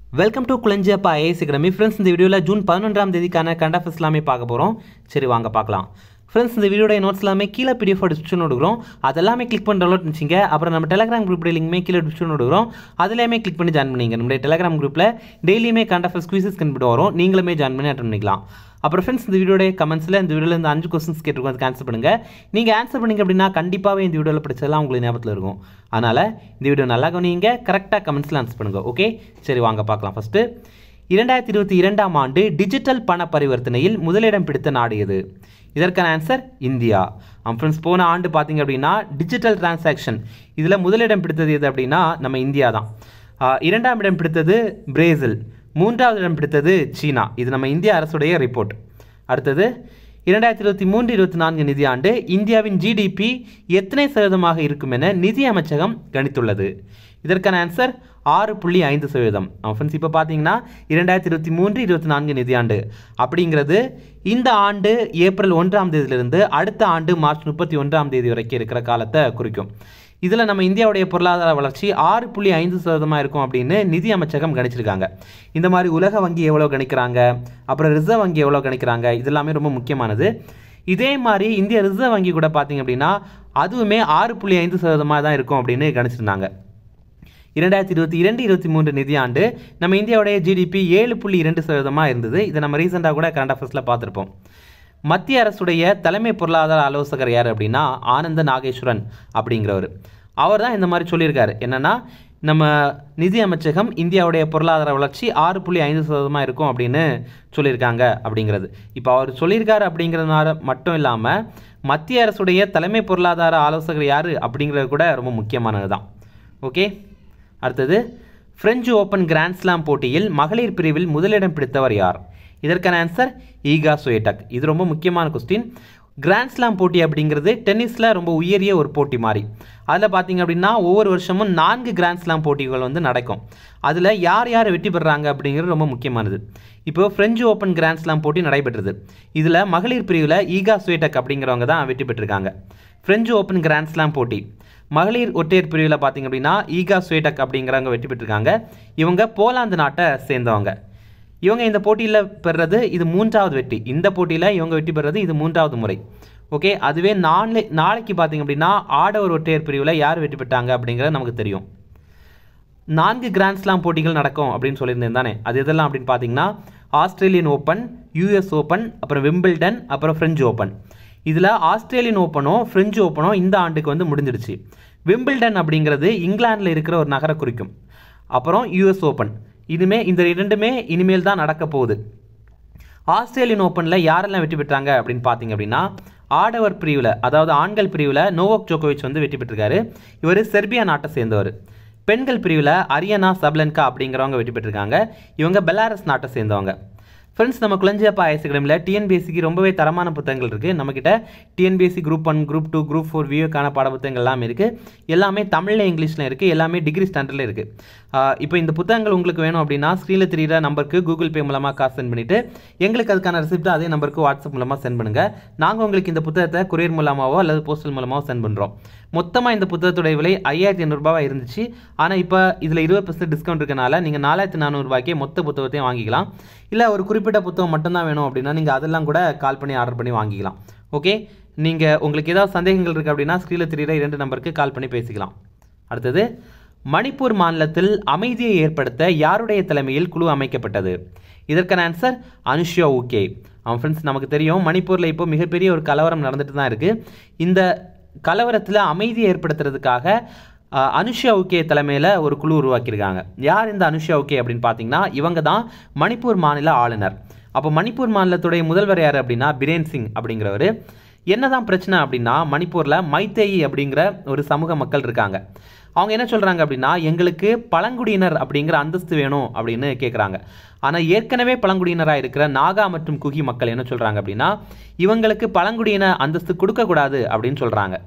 welcome to Kulanjiyappa IAS academy friends இந்த வீடியோவில் June பதினொன்றாம் தேதிக்கான கண்ட் ஆஃபர்ஸ் எல்லாமே பார்க்க போகிறோம் சரி வாங்க பார்க்கலாம் ஃப்ரெண்ட்ஸ் இந்த வீடியோட நோட்ஸ் எல்லாமே கீழே பிடிஎஃப் டிஸ்கிரிப்ஷன் கொடுக்குறோம் அதெல்லாமே கிளிக் பண்ணி டவுன்லோட் பண்ணிச்சிங்க அப்புறம் நம்ம டெலிகிராம் குரூப் லிங்க்மே கீழே டிஸ்கிரிப்ஷன் கொடுக்குறோம் அதுலேயுமே கிளிக் பண்ணி ஜாயின் பண்ணிங்க நம்மளுடைய டெலிகிராம் குரூப்பில் டெய்லியுமே கண்ட் ஆஃபர்ஸ் குவிசஸ் கண்டுபிட்டு வரும் நீங்களுமே ஜாயின் பண்ணி அட்டன் பண்ணிக்கலாம் அப்புறம் ஃப்ரெண்ட்ஸ் இந்த வீடியோட கமெண்ட்ஸில் இந்த வீடியோவில் இந்த அஞ்சு கொஸ்டின்ஸ் கேட்டிருக்கோம் அதுக்கு ஆன்சர் பண்ணுங்கள் நீங்கள் ஆன்சர் பண்ணீங்க அப்படின்னா கண்டிப்பாகவே இந்த வீடியோவில் படிச்சதெல்லாம் உங்களுக்கு ஞாபகத்தில் இருக்கும் அதனால் இந்த வீடியோ நல்லா கவனிங்க கரெக்டாக கமெண்ட்ஸில் ஆன்சர் பண்ணுங்கள் ஓகே சரி வாங்க பார்க்கலாம் ஃபஸ்ட்டு இரண்டாயிரத்தி இருபத்தி இரண்டாம் ஆண்டு டிஜிட்டல் பண பரிவர்த்தனையில் முதலிடம் பிடித்த நாடு எது இதற்கான ஆன்சர் இந்தியா ஃப்ரெண்ட்ஸ் போன ஆண்டு பார்த்தீங்க அப்படின்னா டிஜிட்டல் டிரான்சாக்ஷன் இதில் முதலிடம் பிடித்தது எது அப்படின்னா நம்ம இந்தியா தான் ஆஹ் இரண்டாம் இடம் பிடித்தது பிரேசில் மூன்றாவது இடம் பிடித்தது சீனா இது நம்ம இந்திய அரசுடைய ரிப்போர்ட் அடுத்தது இரண்டாயிரத்தி இருபத்தி மூன்று இருபத்தி நான்கு நிதியாண்டு இந்தியாவின் ஜிடிபி எத்தனை சதவீதமாக இருக்கும் என நிதி அமைச்சகம் கணித்துள்ளது இதற்கான ஆன்சர் ஆறு புள்ளி ஐந்து சதவீதம் ஃப்ரெண்ட்ஸ் இப்போ பார்த்தீங்கன்னா இரண்டாயிரத்தி இருபத்தி மூன்று இருபத்தி நான்கு நிதியாண்டு அப்படிங்கிறது இந்த ஆண்டு ஏப்ரல் ஒன்றாம் தேதியிலிருந்து அடுத்த ஆண்டு மார்ச் முப்பத்தி ஒன்றாம் தேதி வரைக்கும் இருக்கிற காலத்தை குறிக்கும் இதில் நம்ம இந்தியாவுடைய பொருளாதார வளர்ச்சி ஆறு புள்ளி ஐந்து சதவீதமாக இருக்கும் அப்படின்னு நிதி அமைச்சகம் கணிச்சிருக்காங்க இந்த மாதிரி உலக வங்கி எவ்வளோ கணிக்கிறாங்க அப்புறம் ரிசர்வ் வங்கி எவ்வளோ கணிக்கிறாங்க இதெல்லாமே ரொம்ப முக்கியமானது இதே மாதிரி இந்திய ரிசர்வ் வங்கி கூட பார்த்தீங்க அப்படின்னா அதுவுமே ஆறு புள்ளி ஐந்து சதவீதமாக தான் இருக்கும் அப்படின்னு கணிச்சிருந்தாங்க இரண்டாயிரத்தி இருபத்தி இரண்டு இருபத்தி மூன்று நிதியாண்டு நம்ம இந்தியாவுடைய ஜிடிபி ஏழு புள்ளி இரண்டு சதவீதமாக இருந்தது இதை நம்ம ரீசெண்டாக கூட கரண்ட் அஃபேர்ஸில் பார்த்துருப்போம் மத்திய அரசுடைய தலைமை பொருளாதார ஆலோசகர் யார் அப்படின்னா ஆனந்த நாகேஸ்வரன் அப்படிங்கிறவர் அவர் தான் இந்த மாதிரி சொல்லியிருக்காரு என்னென்னா நம்ம நிதி அமைச்சகம் இந்தியாவுடைய பொருளாதார வளர்ச்சி ஆறு புள்ளி ஐந்து சதவீதமாக இருக்கும் அப்படின்னு சொல்லியிருக்காங்க அப்படிங்கிறது இப்போ அவர் சொல்லியிருக்காரு அப்படிங்கிறதுனால மட்டும் இல்லாமல் மத்திய அரசுடைய தலைமை பொருளாதார ஆலோசகர் யார் அப்படிங்கிறது கூட ரொம்ப முக்கியமானது தான் ஓகே அடுத்தது பிரெஞ்சு ஓப்பன் கிராண்ட் ஸ்லாம் போட்டியில் மகளிர் பிரிவில் முதலிடம் பிடித்தவர் யார் இதற்கான ஆன்சர் ஈகா சுயேட்டக் இது ரொம்ப முக்கியமான கொஸ்டின் கிராண்ட் ஸ்லாம் போட்டி அப்படிங்கிறது டென்னிஸில் ரொம்ப உயரிய ஒரு போட்டி மாதிரி அதில் பார்த்தீங்க அப்படின்னா ஒவ்வொரு வருஷமும் நான்கு கிராண்ட் ஸ்லாம் போட்டிகள் வந்து நடக்கும் அதில் யார் யார் வெற்றி பெறுறாங்க அப்படிங்கிறது ரொம்ப முக்கியமானது இப்போ பிரெஞ்சு ஓப்பன் கிராண்ட் ஸ்லாம் போட்டி நடைபெற்றது இதில் மகளிர் பிரிவில் ஈகா சுயேட்டக் அப்படிங்கிறவங்க தான் வெற்றி பெற்றிருக்காங்க பிரெஞ்சு ஓப்பன் கிராண்ட் ஸ்லாம் போட்டி மகளிர் ஒற்றையர் பிரிவில் பார்த்தீங்க அப்படின்னா ஈகா ஸ்வேட்டக் அப்படிங்கிறவங்க வெற்றி பெற்றிருக்காங்க இவங்க போலாந்து நாட்டை சேர்ந்தவங்க இவங்க இந்த போட்டியில் பெறுறது இது மூன்றாவது வெற்றி இந்த போட்டியில் இவங்க வெற்றி பெறுறது இது மூன்றாவது முறை ஓகே அதுவே நாளை நாளைக்கு பார்த்தீங்க அப்படின்னா ஆடவர் ஒற்றையர் பிரிவில் யார் வெற்றி பெற்றாங்க அப்படிங்கிறது நமக்கு தெரியும் நான்கு கிராண்ட் ஸ்லாம் போட்டிகள் நடக்கும் அப்படின்னு சொல்லியிருந்தேன் தானே அது எதெல்லாம் அப்படின்னு பார்த்தீங்கன்னா ஆஸ்திரேலியன் ஓப்பன் யூஎஸ் ஓப்பன் அப்புறம் விம்பிள்டன் அப்புறம் ஃப்ரெஞ்சு ஓப்பன் இதில் ஆஸ்திரேலியன் ஓப்பனோ ஃப்ரெஞ்சு ஓப்பனோ இந்த ஆண்டுக்கு வந்து முடிஞ்சிடுச்சு விம்பிள்டன் அப்படிங்கிறது இங்கிலாந்தில் இருக்கிற ஒரு நகரை குறிக்கும் அப்புறம் யூஎஸ் ஓப்பன் இதுமே இந்த இரண்டுமே இனிமேல் தான் நடக்க போகுது ஆஸ்திரேலியன் ஓப்பனில் யாரெல்லாம் வெற்றி பெற்றாங்க அப்படின்னு பார்த்தீங்க அப்படின்னா ஆடவர் பிரிவில் அதாவது ஆண்கள் பிரிவில் நோவோக் ஜோகோவிச் வந்து வெற்றி பெற்றிருக்காரு இவர் செர்பியா நாட்டை சேர்ந்தவர் பெண்கள் பிரிவில் அரியனா சப்லன்கா அப்படிங்கிறவங்க வெற்றி பெற்றிருக்காங்க இவங்க பெலாரஸ் நாட்டை சேர்ந்தவங்க ஃப்ரெண்ட்ஸ் நம்ம குளஞ்சியப்பா ஐஎஸ் அகாடமியில் டிஎன்பிஎஸ்சிக்கு ரொம்பவே தரமான புத்தகங்கள் இருக்குது நம்மக்கிட்ட TNPSC group one group two group four வியூக்கான பாட புத்தகங்கள் எல்லாமே இருக்குது எல்லாமே தமிழில் இங்கிலீஷில் இருக்குது எல்லாமே டிகிரி ஸ்டாண்டர்டில் இருக்குது இப்போ இந்த புத்தகங்கள் உங்களுக்கு வேணும் அப்படின்னா ஸ்க்ரீனில் தெரியிற நம்பருக்கு கூகுள் பே மூலமாக காசு சென்ட் பண்ணிவிட்டு எங்களுக்கு அதுக்கான ரெசிப்ட் அதே நம்பருக்கு வாட்ஸ்அப் மூலமாக சென்ட் பண்ணுங்கள் நாங்கள் உங்களுக்கு இந்த புத்தகத்தை கொரியர் மூலமாகவோ அல்லது போஸ்டல் மூலமாகவோ சென்ட் பண்ணுறோம் மொத்தமாக இந்த புத்தகத்துடைய விலை ஐயாயிரத்தி ஐநூறுரூபாவாக இருந்துச்சு ஆனால் இப்போ இதில் இருபது பர்சன்ட் டிஸ்கவுண்ட் இருக்கனால நீங்கள் நாலாயிரத்தி நானூறுபாய்க்கே மொத்த புத்தகத்தையும் வாங்கிக்கலாம் இல்லை ஒரு குறிப்பிட்ட புத்தகம் மட்டும்தான் வேணும் அப்படின்னா நீங்கள் அதெல்லாம் கூட கால் பண்ணி ஆர்டர் பண்ணி வாங்கிக்கலாம் ஓகே நீங்கள் உங்களுக்கு ஏதாவது சந்தேகங்கள் இருக்குது அப்படின்னா ஸ்க்ரீனில் தெரியுற இரண்டு நம்பருக்கு கால் பண்ணி பேசிக்கலாம் அடுத்தது மணிப்பூர் மாநிலத்தில் அமைதியை ஏற்படுத்த யாருடைய தலைமையில் குழு அமைக்கப்பட்டது இதற்கான ஆன்சர் அனுஷ்யா ஓகே அவன் ஃப்ரெண்ட்ஸ் நமக்கு தெரியும் மணிப்பூரில் இப்போ மிகப்பெரிய ஒரு கலவரம் நடந்துட்டு தான் இருக்குது இந்த கலவரத்தில் அமைதியை ஏற்படுத்துறதுக்காக அஹ், அனுஷ்யா உக்கே தலைமையில் ஒரு குழு உருவாக்கியிருக்காங்க யார் இந்த அனுஷ்யா உக்கே அப்படின்னு பார்த்தீங்கன்னா இவங்க தான் மணிப்பூர் மாநில ஆளுநர் அப்போ மணிப்பூர் மாநிலத்துடைய முதல்வர் யார் அப்படின்னா பிரேன் சிங் அப்படிங்கிறவர் என்னதான் பிரச்சனை அப்படின்னா மணிப்பூரில் மைத்தேயி அப்படிங்கிற ஒரு சமூக மக்கள் இருக்காங்க அவங்க என்ன சொல்கிறாங்க அப்படின்னா எங்களுக்கு பழங்குடியினர் அப்படிங்கிற அந்தஸ்து வேணும் அப்படின்னு கேட்குறாங்க ஆனால் ஏற்கனவே பழங்குடியினராக இருக்கிற நாகா மற்றும் குகி மக்கள் என்ன சொல்கிறாங்க அப்படின்னா இவங்களுக்கு பழங்குடியின அந்தஸ்து கொடுக்கக்கூடாது அப்படின்னு சொல்கிறாங்க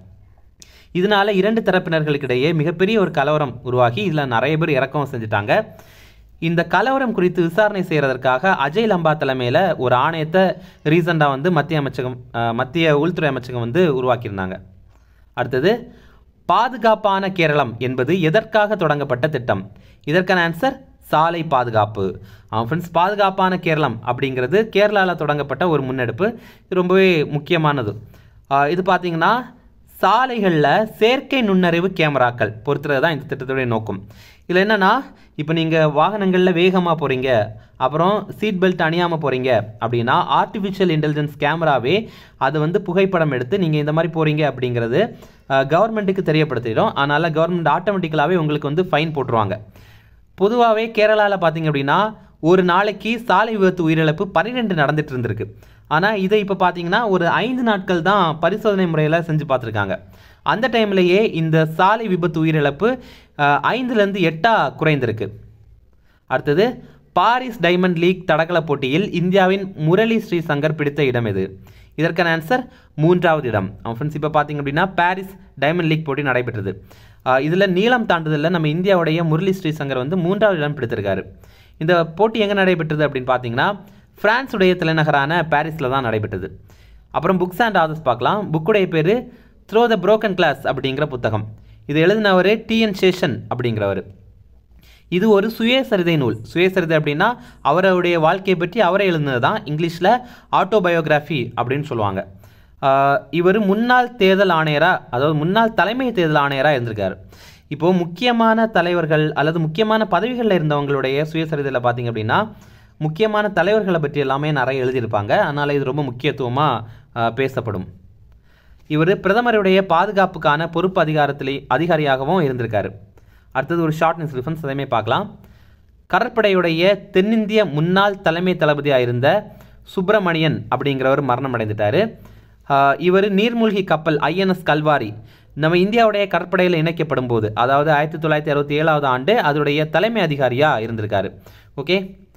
இதனால இரண்டு தரப்பினர்களுக்கிடையே மிகப்பெரிய ஒரு கலவரம் உருவாகி இதில் நிறைய பேர் இறக்கவும் செஞ்சுட்டாங்க இந்த கலவரம் குறித்து விசாரணை செய்கிறதற்காக அஜய் லம்பா தலைமையில் ஒரு ஆணையத்தை ரீசெண்டாக வந்து மத்திய அமைச்சகம் அஹ், மத்திய உள்துறை அமைச்சகம் வந்து உருவாக்கியிருந்தாங்க அடுத்தது பாதுகாப்பான கேரளம் என்பது எதற்காக தொடங்கப்பட்ட திட்டம் இதற்கான ஆன்சர் சாலை பாதுகாப்பு ஃப்ரெண்ட்ஸ் பாதுகாப்பான கேரளம் அப்படிங்கிறது கேரளாவில் தொடங்கப்பட்ட ஒரு முன்னெடுப்பு இது ரொம்பவே முக்கியமானது ஆஹ் இது பார்த்தீங்கன்னா சாலைகளில் செயற்கை நுண்ணறிவு கேமராக்கள் பொறுத்துறது தான் இந்த திட்டத்துடைய நோக்கம் இதில் என்னென்னா இப்போ நீங்கள் வாகனங்களில் வேகமாக போகிறீங்க அப்புறம் சீட் பெல்ட் அணியாமல் போகிறீங்க அப்படின்னா ஆர்டிஃபிஷியல் இன்டெலிஜென்ஸ் கேமராவே அது வந்து புகைப்படம் எடுத்து நீங்கள் இந்த மாதிரி போகிறீங்க அப்படிங்கிறது கவர்மெண்ட்டுக்கு தெரியப்படுத்திடும் அதனால் கவர்மெண்ட் ஆட்டோமேட்டிக்கலாகவே உங்களுக்கு வந்து ஃபைன் போட்டுருவாங்க பொதுவாகவே கேரளாவில் பார்த்தீங்க அப்படின்னா ஒரு நாளைக்கு சாலை விபத்து உயிரிழப்பு பன்னிரெண்டு நடந்துட்டு இருந்திருக்கு ஆனால் இதை இப்போ பார்த்தீங்கன்னா ஒரு ஐந்து நாட்கள் தான் பரிசோதனை முறையில் செஞ்சு பார்த்துருக்காங்க அந்த டைம்லேயே இந்த சாலை விபத்து உயிரிழப்பு அஹ், ஐந்துலேருந்து எட்டாக குறைந்திருக்கு அடுத்தது பாரிஸ் டைமண்ட் லீக் தடகள போட்டியில் இந்தியாவின் முரளி ஸ்ரீசங்கர் பிடித்த இடம் எது இதற்கான ஆன்சர் மூன்றாவது இடம் ஃப்ரெண்ட்ஸ் இப்போ பார்த்தீங்க அப்படின்னா பாரிஸ் டைமண்ட் லீக் போட்டி நடைபெற்றது இதில் நீளம் தாண்டுதலில் நம்ம இந்தியாவுடைய முரளி ஸ்ரீசங்கர் வந்து மூன்றாவது இடம் பிடித்திருக்காரு இந்த போட்டி எங்கே நடைபெற்றது அப்படின்னு பார்த்தீங்கன்னா பிரான்ஸுடைய தலைநகரான பாரிஸில் தான் நடைபெற்றது அப்புறம் புக்ஸ் அண்ட் ஆதர்ஸ் பார்க்கலாம் புக்குடைய பேர் த்ரோ த broken கிளாஸ் அப்படிங்கிற புத்தகம் இது எழுதினவர் டிஎன் சேஷன் அப்படிங்கிறவர் இது ஒரு சுயசரிதை நூல் சுயசரிதை அப்படின்னா அவருடைய வாழ்க்கையை பற்றி அவரே எழுதுனது தான் இங்கிலீஷில் ஆட்டோபயோகிராஃபி அப்படின்னு சொல்லுவாங்க ஆஹ் இவர் முன்னாள் தேர்தல் ஆணையராக அதாவது முன்னாள் தலைமை தேர்தல் ஆணையராக இருந்திருக்காரு இப்போது முக்கியமான தலைவர்கள் அல்லது முக்கியமான பதவிகளில் இருந்தவங்களுடைய சுயசரிதையில் பார்த்தீங்க அப்படின்னா முக்கியமான தலைவர்களை பற்றி எல்லாமே நிறைய எழுதியிருப்பாங்க அதனால் இது ரொம்ப முக்கியத்துவமாக பேசப்படும் இவர் பிரதமருடைய பாதுகாப்புக்கான பொறுப்பு அதிகாரத்திலே அதிகாரியாகவும் இருந்திருக்காரு அடுத்தது ஒரு ஷார்ட் நியூஸ் ரிஃபரன்ஸ் அதையுமே பார்க்கலாம் கடற்படையுடைய தென்னிந்திய முன்னாள் தலைமை தளபதியாக இருந்த சுப்பிரமணியன் அப்படிங்கிறவர் மரணம் அடைந்துட்டார் இவர் நீர்மூழ்கி கப்பல் ஐஎன்எஸ் கல்வாரி நம்ம இந்தியாவுடைய கடற்படையில் இணைக்கப்படும் போது அதாவது ஆயிரத்தி தொள்ளாயிரத்தி அறுபத்தி ஏழாவது ஆண்டு அதோடைய தலைமை அதிகாரியாக இருந்திருக்காரு ஓகே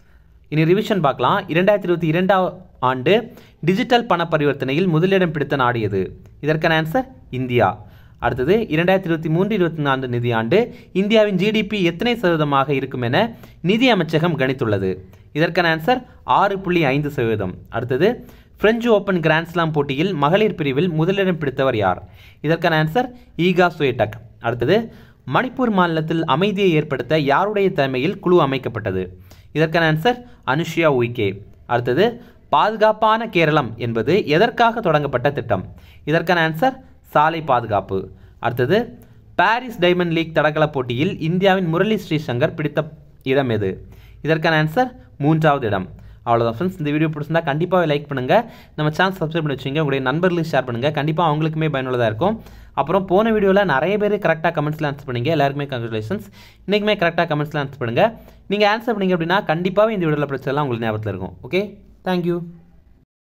இனி ரிவிஷன் பார்க்கலாம் இரண்டாயிரத்தி இருபத்தி இரண்டாம் ஆண்டு டிஜிட்டல் பண பரிவர்த்தனையில் முதலிடம் பிடித்த நாடு எது இதற்கான ஆன்சர் இந்தியா அடுத்தது இரண்டாயிரத்தி இருபத்தி மூன்று இருபத்தி நான்கு நிதியாண்டு இந்தியாவின் ஜிடிபி எத்தனை சதவீதமாக இருக்கும் என நிதி அமைச்சகம் கணித்துள்ளது இதற்கான ஆன்சர் ஆறு புள்ளி ஐந்து சதவீதம் அடுத்தது பிரெஞ்சு ஓப்பன் கிராண்ட்ஸ்லாம் போட்டியில் மகளிர் பிரிவில் முதலிடம் பிடித்தவர் யார் இதற்கான ஆன்சர் ஈகா சுயடக் அடுத்தது மணிப்பூர் மாநிலத்தில் அமைதியை ஏற்படுத்த யாருடைய தலைமையில் குழு அமைக்கப்பட்டது இதற்கான ஆன்சர் அனுஷியா உய்கே அடுத்தது பாதுகாப்பான கேரளம் என்பது எதற்காக தொடங்கப்பட்ட திட்டம் இதற்கான ஆன்சர் சாலை பாதுகாப்பு அடுத்தது பாரிஸ் டைமண்ட் லீக் தடகள போட்டியில் இந்தியாவின் முரளி ஸ்ரீசங்கர் பிடித்த இடம் எது இதற்கான ஆன்சர் மூன்றாவது இடம் அவ்வளோதான் ஃப்ரெண்ட்ஸ் இந்த வீடியோ பிடிச்சிருந்தா கண்டிப்பாக லைக் பண்ணுங்கள் நம்ம சேனல் சப்ஸ்கிரைப் பண்ணி வச்சுங்க உங்களுடைய நண்பர்களுக்கு ஷேர் பண்ணுங்கள் கண்டிப்பாக அவங்களுக்குமே பயனுள்ளதாக இருக்கும் அப்புறம் போன வீடியோவில் நிறைய பேர் கரெக்டாக கமெண்ட்ஸில் ஆன்சர் பண்ணீங்க எல்லாருக்குமே கங்க்ராச்சுலேஷன்ஸ் இன்றைக்குமே கரெக்டாக கமெண்ட்ஸில் ஆன்சர் பண்ணுங்கள் நீங்கள் ஆன்சர் பண்ணீங்க அப்படின்னா கண்டிப்பாகவே இந்த வீடியோவில் பிரச்சனைலாம் உங்களுக்கு ஞாபகத்தில் இருக்கும் ஓகே தேங்க்யூ